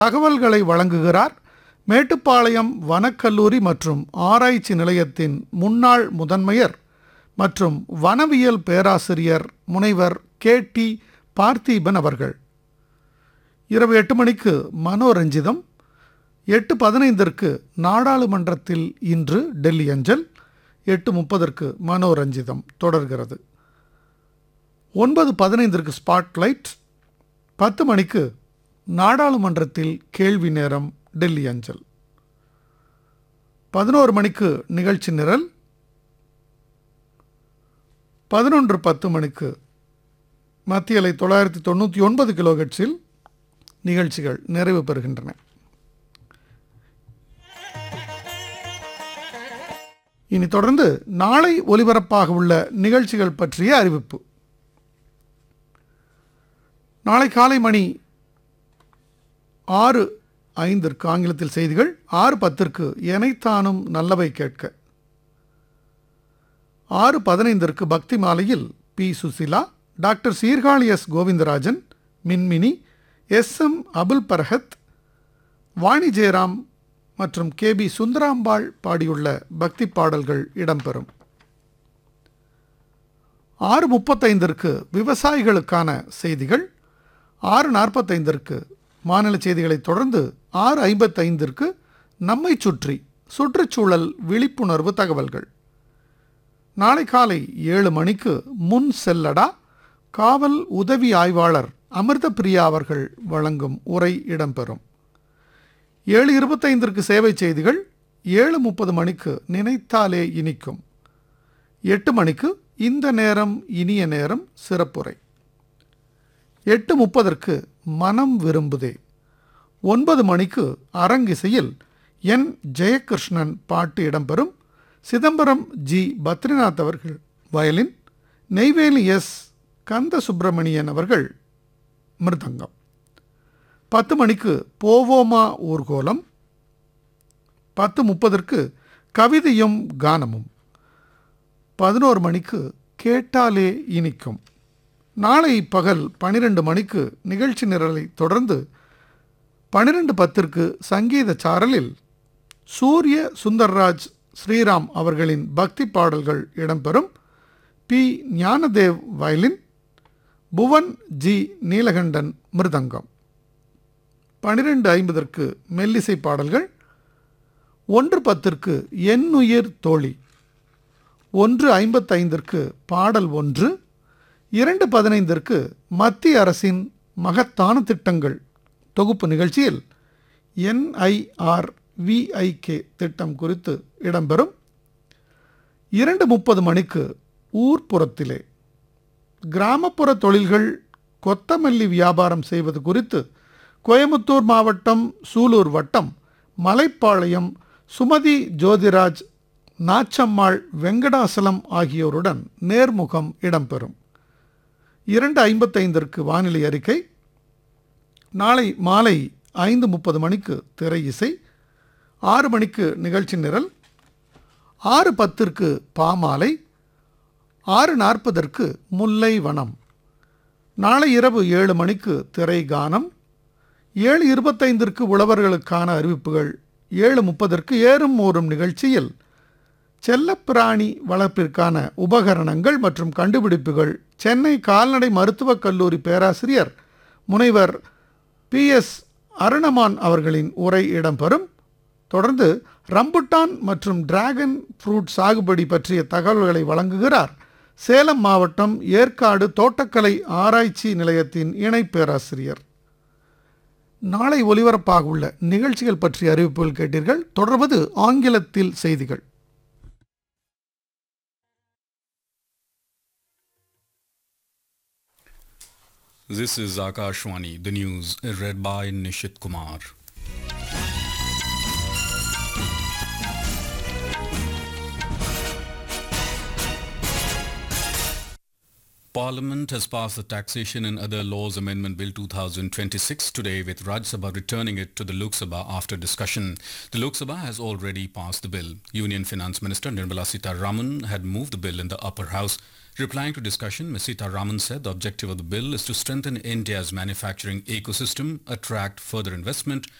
தகவல்களை வழங்குகிறார் மேட்டுப்பாளையம் வனக்கல்லூரி மற்றும் ஆராய்ச்சி நிலையத்தின் முன்னாள் முதன்மையர் மற்றும் வனவியல் பேராசிரியர் முனைவர் கே டி பார்த்தீபன் அவர்கள் இரவு எட்டு மணிக்கு மனோரஞ்சிதம் எட்டு பதினைந்திற்கு நாடாளுமன்றத்தில் இன்று டெல்லி அஞ்சல் எட்டு முப்பதற்கு மனோரஞ்சிதம் தொடர்கிறது ஒன்பது பதினைந்திற்கு ஸ்பாட்லைட் பத்து மணிக்கு நாடாளுமன்றத்தில் கேள்வி நேரம் டெல்லி அஞ்சல் பதினோரு மணிக்கு நிகழ்ச்சி நிரல் பதினொன்று பத்து மணிக்கு மத்தியலை தொள்ளாயிரத்தி தொண்ணூற்றி ஒன்பது கிலோஹெட்ஸில் நிகழ்ச்சிகள் நிறைவு பெறுகின்றன இனி தொடர்ந்து நாளை ஒலிபரப்பாக உள்ள நிகழ்ச்சிகள் பற்றிய அறிவிப்பு நாளை காலை மணி ஆறு ஐந்திற்கு ஆங்கிலத்தில் செய்திகள் ஆறு பத்திற்கு எனைத்தானும் நல்லவை கேட்க ஆறு பதினைந்திற்கு பக்தி மாலையில் P Susheela doctor Sirkazhi S Govindarajan Minmini S M Abul Barahath Vani Jayaram மற்றும் கே பி சுந்தராம்பாள் பாடியுள்ள பக்தி பாடல்கள் இடம்பெறும் ஆறு முப்பத்தைந்திற்கு விவசாயிகளுக்கான செய்திகள் ஆறு நாற்பத்தைந்திற்கு மாநில செய்திகளைத் தொடர்ந்து ஆறு ஐம்பத்தைந்திற்கு நம்மை சுற்றி சுற்றுச்சூழல் விழிப்புணர்வு தகவல்கள் நாளை காலை ஏழு மணிக்கு முன் செல்லடா காவல் உதவி ஆய்வாளர் அமிர்த பிரியா அவர்கள் வழங்கும் உரை இடம்பெறும் ஏழு இருபத்தைந்திற்கு சேவை செய்திகள் ஏழு முப்பது மணிக்கு நினைத்தாலே இனிக்கும் எட்டு மணிக்கு இந்த நேரம் இனிய நேரம் சிறப்புரை எட்டு முப்பதற்கு மனம் விரும்புதே ஒன்பது மணிக்கு அரங்கிசையில் என் ஜெயகிருஷ்ணன் பாட்டு இடம்பெறும் சிதம்பரம் ஜி பத்ரிநாத் அவர்கள் வயலின் நெய்வேலி எஸ் கந்த சுப்பிரமணியன் அவர்கள் மிருதங்கம் பத்து மணிக்கு போவோமா ஊர்கோலம் பத்து முப்பதற்கு கவிதையும் கானமும் பதினோரு மணிக்கு கேட்டாலே இனிக்கும் நாளை பகல் பனிரெண்டு மணிக்கு நிகழ்ச்சி நிரலை தொடர்ந்து பனிரெண்டு பத்திற்கு சங்கீத சாரலில் சூரிய சுந்தர்ராஜ் ஸ்ரீராம் அவர்களின் பக்தி பாடல்கள் இடம்பெறும் B Gnanadev violin Bhuvan G Neelakantan mridangam பனிரெண்டு ஐம்பதற்கு மெல்லிசை பாடல்கள் ஒன்று பத்திற்கு என் உயிர் தோழி ஒன்று ஐம்பத்தைந்திற்கு பாடல் ஒன்று இரண்டு பதினைந்திற்கு மத்திய அரசின் மகத்தான திட்டங்கள் தொகுப்பு நிகழ்ச்சியில் என்ஐஆர் விஐகே திட்டம் குறித்து இடம்பெறும் இரண்டு முப்பது மணிக்கு ஊர்ப்புறத்திலே கிராமப்புற தொழில்கள் கொத்தமல்லி வியாபாரம் செய்வது குறித்து கோயமுத்தூர் மாவட்டம் சூலூர் வட்டம் மலைப்பாளையம் சுமதி ஜோதிராஜ் நாச்சம்மாள் வெங்கடாசலம் ஆகியோருடன் நேர்முகம் இடம்பெறும் இரண்டு ஐம்பத்தைந்திற்கு வானிலை அறிக்கை நாளை மாலை ஐந்து முப்பது மணிக்கு திரை இசை ஆறு மணிக்கு நிகழ்ச்சி நிரல் ஆறு பத்திற்கு பாமாலை ஆறு நாற்பதற்கு முல்லை வனம் நாளை இரவு ஏழு மணிக்கு திரை கானம் ஏழு இருபத்தைந்திற்கு உழவர்களுக்கான அறிவிப்புகள் ஏழு முப்பதற்கு ஏறும் ஊறும் நிகழ்ச்சியில் செல்லப்பிராணி வளர்ப்பிற்கான உபகரணங்கள் மற்றும் கண்டுபிடிப்புகள் சென்னை கால்நடை மருத்துவக் கல்லூரி பேராசிரியர் முனைவர் பி எஸ் அருணமான் அவர்களின் உரை இடம்பெறும் தொடர்ந்து ரம்புட்டான் மற்றும் டிராகன் ஃப்ரூட் சாகுபடி பற்றிய தகவல்களை வழங்குகிறார் சேலம் மாவட்டம் ஏற்காடு தோட்டக்கலை ஆராய்ச்சி நிலையத்தின் இணை பேராசிரியர் நாளை ஒலிபரப்பாக உள்ள நிகழ்ச்சிகள் பற்றிய அறிவிப்புகள் கேட்டீர்கள் தொடர்வது ஆங்கிலத்தில் செய்திகள் This is Akashwani, the news read by Nishit Kumar. Parliament has passed the Taxation and Other Laws Amendment Bill 2026 today with Rajya Sabha returning it to the Lok Sabha after discussion. The Lok Sabha has already passed the bill. Union Finance Minister Nirmala Sitharaman had moved the bill in the upper house. Replying to discussion, Ms. Sitharaman said the objective of the bill is to strengthen India's manufacturing ecosystem, attract further investment